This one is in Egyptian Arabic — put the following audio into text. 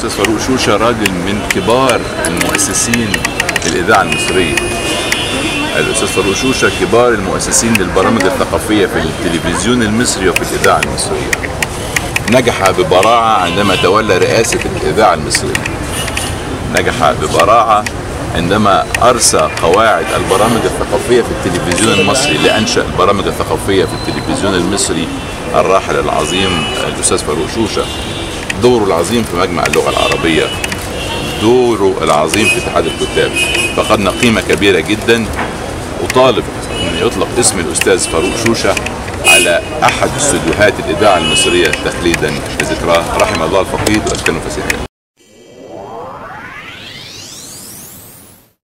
الاستاذ فاروق شوشه راجل من كبار المؤسسين للاذاعه المصريه الاستاذ فاروق شوشه كبار المؤسسين للبرامج الثقافيه في التلفزيون المصري وفي الاذاعه المصريه نجح ببراعه عندما تولى رئاسه الاذاعه المصريه نجح ببراعه عندما ارسى قواعد البرامج الثقافيه في التلفزيون المصري لانشا البرامج الثقافيه في التلفزيون المصري الراحل العظيم الاستاذ فاروق شوشه دوره العظيم في مجمع اللغه العربيه دوره العظيم في اتحاد الكتاب فقدنا قيمه كبيره جدا اطالب ان يطلق اسم الاستاذ فاروق شوشه على احد استوديوهات الاذاعه المصريه تخليدا لذكراه رحم الله الفقيد واسكنه فسيحا